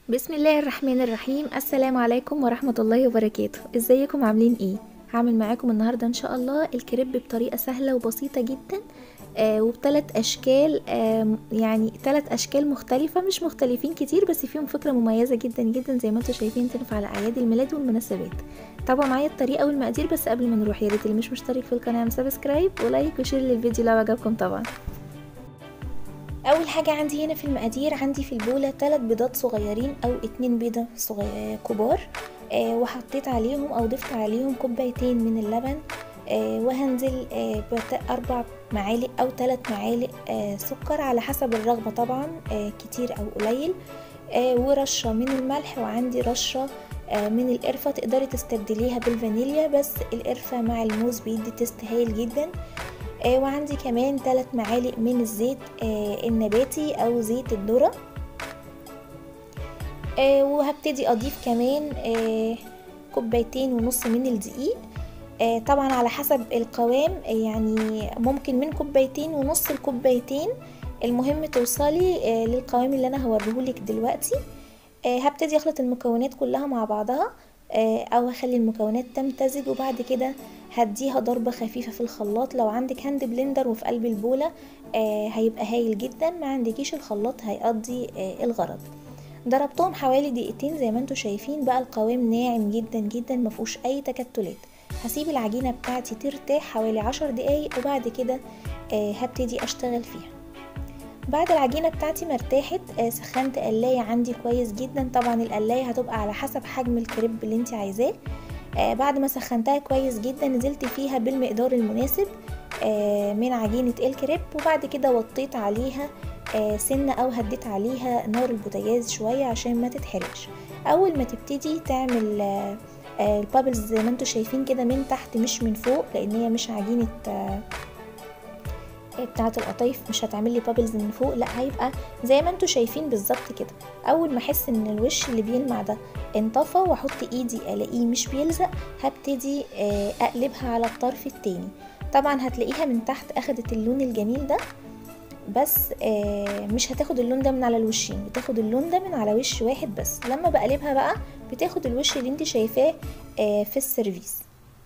بسم الله الرحمن الرحيم السلام عليكم ورحمة الله وبركاته ازيكم عاملين ايه هعمل معاكم النهاردة ان شاء الله الكريب بطريقة سهلة وبسيطة جدا آه وبثلاث اشكال آه يعني ثلاث اشكال مختلفة مش مختلفين كتير بس فيهم فكرة مميزة جدا جدا زي ما انتم شايفين تنفع على اعياد الميلاد والمناسبات طبعا معايا الطريقة والمقادير بس قبل ما نروح يا ريت اللي مش مشترك في القناة سبسكرايب ولايك وشير للفيديو لو عجبكم طبعا اول حاجة عندي هنا في المقادير عندي في البولة ثلاث بيضات صغيرين او اتنين بيضة صغير كبار آه وحطيت عليهم او ضفت عليهم كوبايتين من اللبن آه وهنزل آه اربع معالق او ثلاث معالق آه سكر على حسب الرغبة طبعا آه كتير او قليل آه ورشة من الملح وعندي رشة آه من القرفة تقدري تستبدليها بالفانيليا بس القرفة مع الموز بيدي تيست هايل جدا آه وعندي كمان 3 معالق من الزيت آه النباتي او زيت الذره آه وهبتدي اضيف كمان آه كوبايتين ونص من الدقيق آه طبعا على حسب القوام آه يعني ممكن من كوبايتين ونص لكوبايتين المهم توصلي آه للقوام اللي انا هوريهولك دلوقتي آه هبتدي اخلط المكونات كلها مع بعضها او هخلي المكونات تمتزج وبعد كده هديها ضربة خفيفة في الخلاط لو عندك هاند بلندر وفي قلب البولة آه هيبقى هايل جدا ما عندكيش الخلاط هيقضي آه الغرض ضربتهم حوالي دقيقتين زي ما انتوا شايفين بقى القوام ناعم جدا جدا مفهوش اي تكتلات هسيب العجينة بتاعتي ترتاح حوالي عشر دقايق وبعد كده آه هبتدي اشتغل فيها بعد العجينه بتاعتي ما ارتاحت سخنت قلايه عندي كويس جدا طبعا القلايه هتبقى على حسب حجم الكريب اللي انت عايزاه آه بعد ما سخنتها كويس جدا نزلت فيها بالمقدار المناسب آه من عجينه الكريب وبعد كده وطيت عليها آه سنه او هديت عليها نار البوتاجاز شويه عشان ما تتحرقش اول ما تبتدي تعمل البابلز زي ما انتوا شايفين كده من تحت مش من فوق لان هي مش عجينه بتاعه القطايف مش هتعمل لي بابلز من فوق لا هيبقى زي ما انتوا شايفين بالظبط كده اول ما احس ان الوش اللي بيلمع ده انطفى واحط ايدي الاقيه مش بيلزق هبتدي اقلبها على الطرف التاني طبعا هتلاقيها من تحت اخدت اللون الجميل ده بس مش هتاخد اللون ده من على الوشين بتاخد اللون ده من على وش واحد بس لما بقلبها بقى بتاخد الوش اللي انت شايفاه في السيرفيس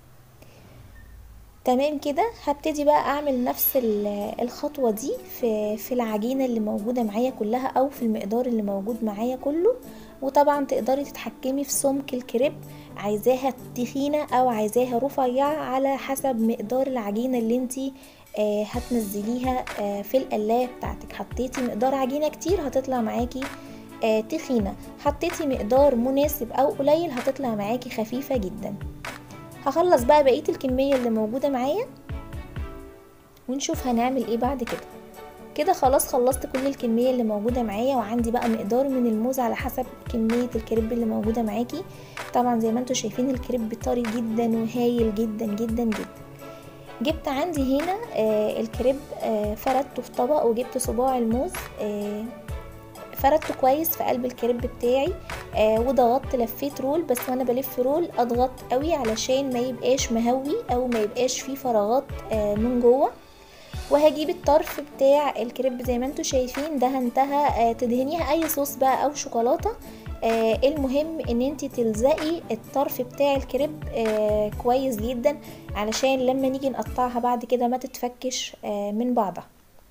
تمام كده هبتدي بقى اعمل نفس الخطوة دي في, في العجينة اللي موجودة معايا كلها او في المقدار اللي موجود معايا كله وطبعا تقدري تتحكمي في سمك الكريب عايزاها تخينة او عايزاها رفيعة على حسب مقدار العجينة اللي انتي آه هتنزليها آه في القلاية بتاعتك حطيتي مقدار عجينة كتير هتطلع معاكي آه تخينة حطيتي مقدار مناسب او قليل هتطلع معاكي خفيفة جدا هخلص بقى بقية الكمية اللي موجودة معايا ونشوف هنعمل ايه بعد كده كده خلاص خلصت كل الكمية اللي موجودة معايا وعندي بقى مقدار من الموز على حسب كمية الكريب اللي موجودة معاكي طبعا زي ما انتوا شايفين الكريب طري جدا وهايل جدا جدا جدا جبت عندي هنا آه الكريب آه فردته في طبق وجبت صباع الموز آه فردته كويس في قلب الكريب بتاعي آه وضغطت لفيت رول بس وانا بلف رول اضغط قوي علشان ما يبقاش مهوي او ما يبقاش فيه فراغات آه من جوه وهجيب الطرف بتاع الكريب زي ما انتوا شايفين دهنتها آه تدهنيها اي صوص بقى او شوكولاته آه المهم ان انت تلزقي الطرف بتاع الكريب آه كويس جدا علشان لما نيجي نقطعها بعد كده ما تتفكش آه من بعضها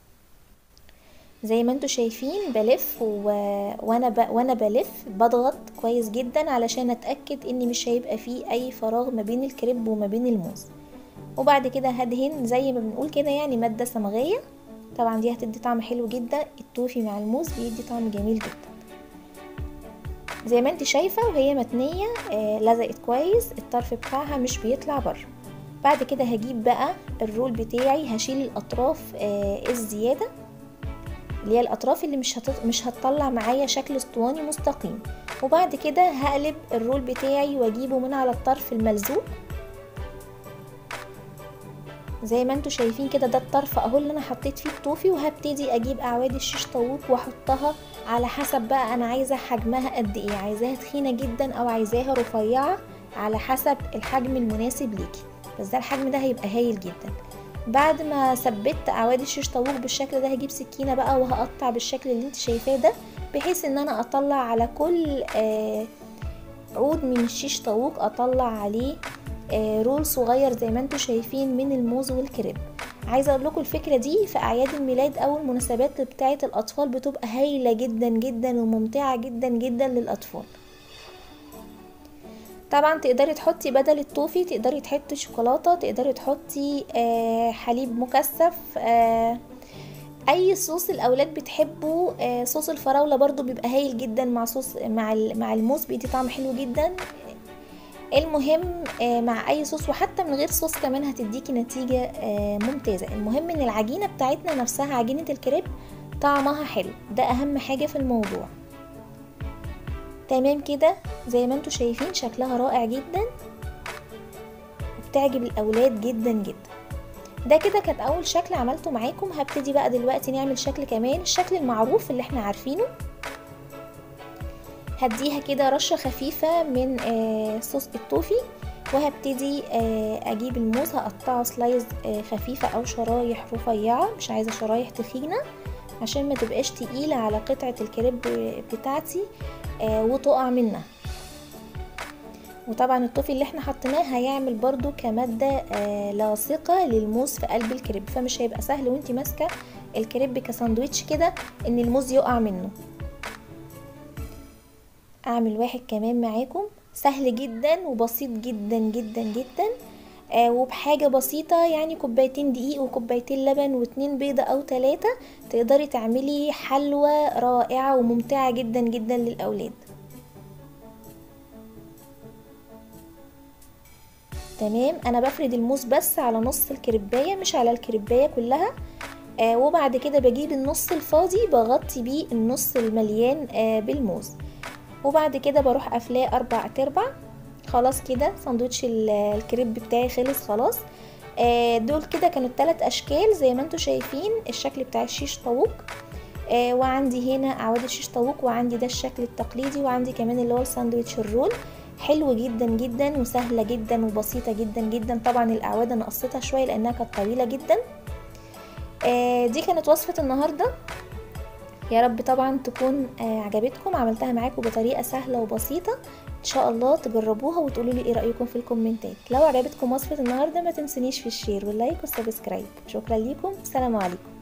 زي ما انتوا شايفين بلف و... وانا ب... وانا بلف بضغط كويس جدا علشان اتاكد ان مش هيبقى فيه اي فراغ ما بين الكريب وما بين الموز وبعد كده هدهن زي ما بنقول كده يعني ماده صمغيه طبعا دي هتدي طعم حلو جدا التوفي مع الموز بيدي طعم جميل جدا زي ما انت شايفه وهي متنيه آه لزقت كويس الطرف بتاعها مش بيطلع بره بعد كده هجيب بقى الرول بتاعي هشيل الاطراف آه الزياده اللي هي الاطراف اللي مش هتط... مش هتطلع معايا شكل اسطواني مستقيم وبعد كده هقلب الرول بتاعي واجيبه من على الطرف الملزوق زي ما انتوا شايفين كده ده الطرف اهو اللي انا حطيت فيه الطوفي وهبتدي اجيب اعواد الشيش طاووق واحطها على حسب بقى انا عايزه حجمها قد ايه عايزاها تخينه جدا او عايزاها رفيعه على حسب الحجم المناسب ليكي بس ده الحجم ده هيبقى هايل جدا بعد ما ثبت اعواد الشيش طاووق بالشكل ده هجيب سكينه بقى وهقطع بالشكل اللي انت شايفاه ده بحيث ان انا اطلع على كل آه عود من الشيش طاووق اطلع عليه آه رول صغير زي ما انتم شايفين من الموز والكريب عايزه اقول لكم الفكره دي في اعياد الميلاد او المناسبات بتاعه الاطفال بتبقى هايله جدا جدا وممتعه جدا جدا للاطفال طبعا تقدري تحطي بدل التوفي تقدري تحطي شوكولاته تقدري تحطي آه حليب مكثف آه اي صوص الاولاد بتحبه آه صوص الفراوله برضو بيبقى هايل جدا مع صوص مع مع الموز بيدي طعم حلو جدا المهم آه مع اي صوص وحتى من غير صوص كمان هتديكي نتيجة آه ممتازة المهم ان العجينة بتاعتنا نفسها عجينة الكريب طعمها حلو ده اهم حاجة في الموضوع تمام كده زي ما انتوا شايفين شكلها رائع جدا وبتعجب الاولاد جدا جدا ده كده كانت اول شكل عملته معاكم هبتدي بقى دلوقتي نعمل شكل كمان الشكل المعروف اللي احنا عارفينه هديها كده رشة خفيفة من آه صوص التوفي وهبتدي آه اجيب الموز هقطعه سلايز آه خفيفة او شرايح رفيعة مش عايزة شرايح تخينة عشان ما تبقاش تقيلة على قطعة الكريب بتاعتي وتقع منها وطبعا الطوفي اللي احنا حطيناه هيعمل برضو كمادة لاصقة للموز في قلب الكريب فمش هيبقى سهل وانتي ماسكة الكريب كساندويتش كده ان الموز يقع منه اعمل واحد كمان معاكم سهل جدا وبسيط جدا جدا جدا آه وبحاجة بسيطة يعني كوبايتين دقيق وكوبايتين لبن واتنين بيضة او تلاتة تقدري تعملي حلوى رائعة وممتعة جدا جدا للأولاد تمام انا بفرد الموز بس على نص الكريباية مش على الكريباية كلها آه وبعد كده بجيب النص الفاضي بغطي بيه النص المليان آه بالموز وبعد كده بروح قافلاه اربع تربع خلاص كده ساندوتش الكريب بتاعي خلص خلاص آه دول كده كانوا الثلاث اشكال زي ما انتم شايفين الشكل بتاع الشيش طاووق آه وعندي هنا اعواد الشيش طاووق وعندي ده الشكل التقليدي وعندي كمان اللي هو الساندوتش الرول حلو جدا جدا وسهله جدا وبسيطه جدا جدا طبعا الاعواد انا قصيتها شويه لانها كانت طويله جدا آه دي كانت وصفه النهارده يا رب طبعا تكون آه عجبتكم عملتها معاكم بطريقه سهله وبسيطه ان شاء الله تجربوها وتقولوا لي ايه رايكم في الكومنتات لو عجبتكم وصفه النهارده ما تنسونيش في الشير واللايك والسبسكرايب شكرا ليكم السلام عليكم